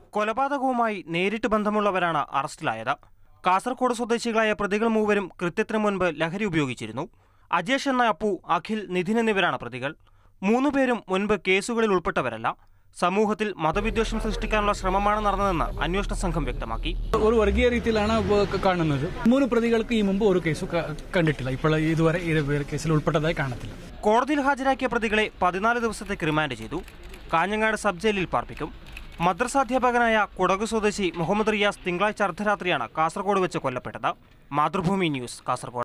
കൊലപാതകവുമായി നേരിട്ട് ബന്ധമുള്ളവരാണ് അറസ്റ്റിലായത് കാസർഗോഡ് സ്വദേശികളായ പ്രതികൾ മൂവരും കൃത്യത്തിന് മുൻപ് ലഹരി ഉപയോഗിച്ചിരുന്നു അജേഷ് എന്ന അപ്പു അഖിൽ നിധിൻ എന്നിവരാണ് പ്രതികൾ മൂന്നുപേരും മുൻപ് കേസുകളിൽ ഉൾപ്പെട്ടവരല്ല സമൂഹത്തിൽ മതവിദ്വേഷം സൃഷ്ടിക്കാനുള്ള ശ്രമമാണ് നടന്നതെന്ന് അന്വേഷണ സംഘം വ്യക്തമാക്കി ഒരു വർഗീയ രീതിയിലാണ് വ- കാണുന്നത് മൂന്ന് പ്രതികൾക്ക് ഈ മുമ്പ് ഒരു കേസ് ക- കണ്ടിട്ടില്ല ഇപ്പോൾ ഇതുവരെ ഈ ഒരു കേസിൽ ഉൾപ്പെട്ടതായി കാണത്തില്ല കോടതിയിൽ ഹാജരാക്കിയ പ്രതികളെ പതിനാല് ദിവസത്തേക്ക് റിമാൻഡ് ചെയ്തു കാഞ്ഞങ്ങാട് സബ് ജയിലിൽ പാർപ്പിക്കും മദ്രസാധ്യാപകനായ കുടക് സ്വദേശി മുഹമ്മദ് റിയാസ് തിങ്കളാഴ്ച അർദ്ധരാത്രിയാണ് കാസർഗോഡ് വെച്ച് കൊല്ലപ്പെട്ടത് മാതൃഭൂമി ന്യൂസ് കാസർഗോഡ്